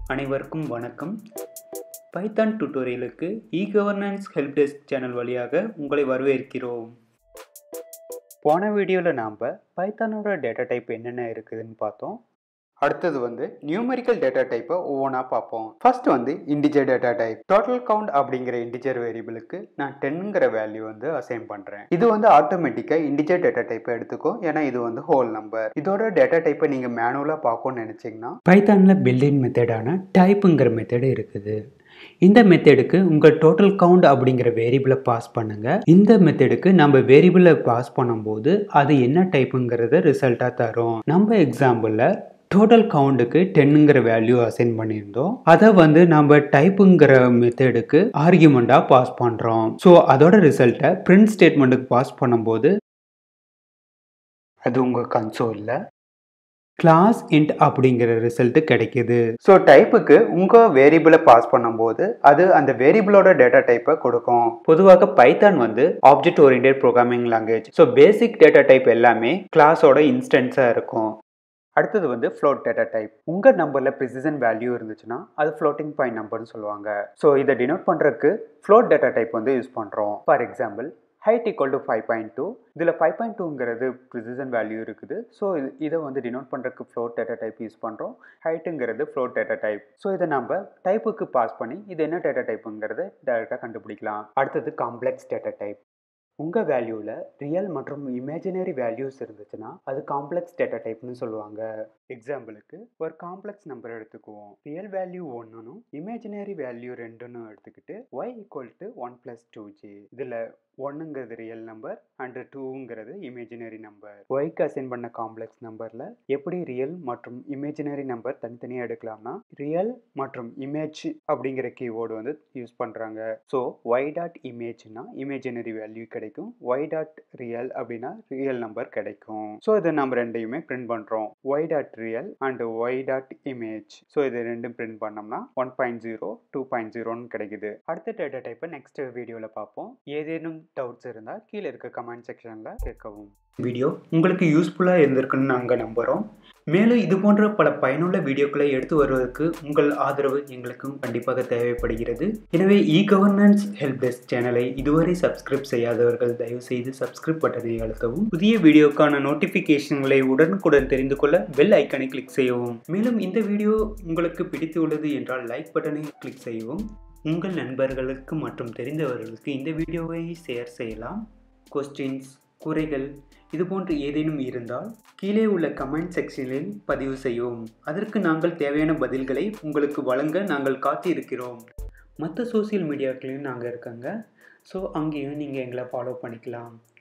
அனைவருக்கும் வணக்கம் பைத்தான் டுட்டோரியலுக்கு e governance help desk channel வழியாக உங்களை வரவேற்கிறோம் போன வீடியோவில் நாம் பைத்தானோட டேட்டா டைப் என்னென்ன இருக்குதுன்னு பார்த்தோம் அடுத்தது வந்து நியூமெரிக்கல் டேட்டா டைப்பை ஒவ்வொன்றா பார்ப்போம் ஃபர்ஸ்ட் வந்து integer data type total count அப்படிங்கிற இண்டிஜர் வேரியபிளுக்கு நான் டென்னுங்கிற வேல்யூ வந்து அசைன் பண்ணுறேன் இது வந்து ஆட்டோமேட்டிக்காக இண்டிஜர் டேட்டா டைப்பை எடுத்துக்கோ ஏன்னா இது வந்து ஹோல் நம்பர் இதோட டேட்டா டைப்பை நீங்கள் மேனுவலாக பார்க்கணும்னு நினச்சிங்கன்னா பைத்தானில் பில்டிங் மெத்தடான டைப்புங்கிற மெத்தடு இருக்குது இந்த மெத்தடுக்கு உங்கள் டோட்டல் கவுண்ட் அப்படிங்கிற வேரியபிளை பாஸ் பண்ணுங்க இந்த மெத்தடுக்கு நம்ம வேரியபிளை பாஸ் பண்ணும்போது அது என்ன டைப்புங்கிறத ரிசல்ட்டாக தரும் நம்ம எக்ஸாம்பிளில் டோட்டல் கவுண்டுக்கு டென்னுங்கிற வேல்யூ அசைன் பண்ணியிருந்தோம் அதை வந்து நம்ம டைப்புங்கிற மெத்தடுக்கு ஆர்கியூமெண்ட்டாக பாஸ் பண்ணுறோம் ஸோ அதோட ரிசல்ட்டை பிரிண்ட் ஸ்டேட்மெண்ட்டுக்கு பாஸ் பண்ணும்போது அது உங்கள் கன்சோலில் கிளாஸ் இன்ட் அப்படிங்கிற ரிசல்ட் கிடைக்குது ஸோ டைப்புக்கு உங்கள் வேரியபிளை பாஸ் பண்ணும்போது அது அந்த வேரியபிளோட டேட்டா டைப்பை கொடுக்கும் பொதுவாக பைத்தான் வந்து object oriented programming language so basic data type எல்லாமே கிளாஸோட இன்ஸ்டன்ஸாக இருக்கும் அடுத்தது வந்து ஃப்ளோட் டேட்டா டைப் உங்கள் நம்பரில் ப்ரிசிஷன் வேல்யூ இருந்துச்சுன்னா அது ஃப்ளோட்டிங் பாயிண்ட் நம்பர்னு சொல்லுவாங்க ஸோ இதை டினோட் பண்ணுறதுக்கு ஃப்ளோட் டேட்டா டைப் வந்து யூஸ் பண்ணுறோம் for example height equal to five point two இதில் ஃபைவ் பாயிண்ட் டூங்கிறது ப்ரிசிஷன் வேல்யூ இருக்குது ஸோ இது இதை வந்து டினோட் பண்ணுறதுக்கு ஃப்ளோட் டேட்டா டைப் யூஸ் பண்ணுறோம் ஹைட்டுங்கிறது ஃப்ளோட் டேட்டா டைப் ஸோ இதை நம்ம டைப்புக்கு பாஸ் பண்ணி இது என்ன டேட்டா டைப்புங்கிறத டேரெக்டாக கண்டுபிடிக்கலாம் அடுத்தது காம்ப்ளெக்ஸ் டேட்டா டைப் உங்கள் வேல்யூவில் ரியல் மற்றும் இமேஜினரி வேல்யூஸ் இருந்துச்சுன்னா அது காம்ப்ளெக்ஸ் டேட்டா டைப்னு சொல்லுவாங்க எக்ஸாம்பிளுக்கு ஒரு காம்ப்ளெக்ஸ் நம்பர் எடுத்துக்குவோம் ரியல் வேல்யூ ஒன்றுனும் இமேஜினரி வேல்யூ ரெண்டுன்னு எடுத்துக்கிட்டு y equal to one plus two G இதில் ஒன்றுங்கிறது ரியல் நம்பர் அண்டு டூங்கிறது இமேஜினரி நம்பர் ஒய்க்கு அசைன் பண்ண காம்ப்ளெக்ஸ் நம்பரில் எப்படி ரியல் மற்றும் இமேஜினரி நம்பர் தனித்தனியாக எடுக்கலாம்னா ரியல் மற்றும் இமேஜ் அப்படிங்கிற கீவேர்டு வந்து யூஸ் பண்ணுறாங்க ஸோ ஒய் டாட் இமேஜ்னா இமேஜினரி வேல்யூ கிடைக்கும் ஒய் டாட் ரியல் அப்படின்னா ரியல் நம்பர் கிடைக்கும் ஸோ இதை நம்ம ரெண்டையுமே பிரிண்ட் பண்ணுறோம் Y dot real and y dot image so இது ரெண்டும் பிரிண்ட் பண்ணோம்னா one point zero two point ஜீரோன்னு கிடைக்குது அடுத்த டேட்டா டைப்பை நெக்ஸ்ட் வீடியோவில் பார்ப்போம் ஏதேனும் டவுட்ஸ் இருந்தால் கீழே இருக்க கமெண்ட் செக்ஷனில் கேட்கவும் வீடியோ உங்களுக்கு யூஸ்ஃபுல்லாக இருந்திருக்குன்னு நாங்கள் நம்புகிறோம் மேலும் இது போன்ற பல பயனுள்ள வீடியோக்களை எடுத்து வருவதற்கு உங்கள் ஆதரவு எங்களுக்கும் கண்டிப்பாக தேவைப்படுகிறது எனவே இ கவர்னன்ஸ் ஹெல்ப் டெஸ்க் சேனலை இதுவரை சப்ஸ்கிரைப் செய்யாதவர்கள் தயவுசெய்து சப்ஸ்கிரைப் பட்டனை அழுத்தவும் புதிய வீடியோக்கான நோட்டிஃபிகேஷன்களை உடனுக்குடன் தெரிந்து கொள்ள பெல் ஐக்கனை கிளிக் செய்யவும் மேலும் இந்த வீடியோ உங்களுக்கு பிடித்துள்ளது என்றால் லைக் பட்டனை கிளிக் செய்யவும் உங்கள் நண்பர்களுக்கு மற்றும் தெரிந்தவர்களுக்கு இந்த வீடியோவை ஷேர் செய்யலாம் கொஸ்டின்ஸ் குறைகள் இது போன்று ஏதேனும் இருந்தால் கீழே உள்ள கமெண்ட் செக்ஷனில் பதிவு செய்யவும் அதற்கு நாங்கள் தேவையான பதில்களை உங்களுக்கு வழங்க நாங்கள் காத்து இருக்கிறோம் மற்ற சோசியல் மீடியாக்களையும் நாங்கள் இருக்கங்க ஸோ அங்கேயும் நீங்கள் எங்களை ஃபாலோ பண்ணிக்கலாம்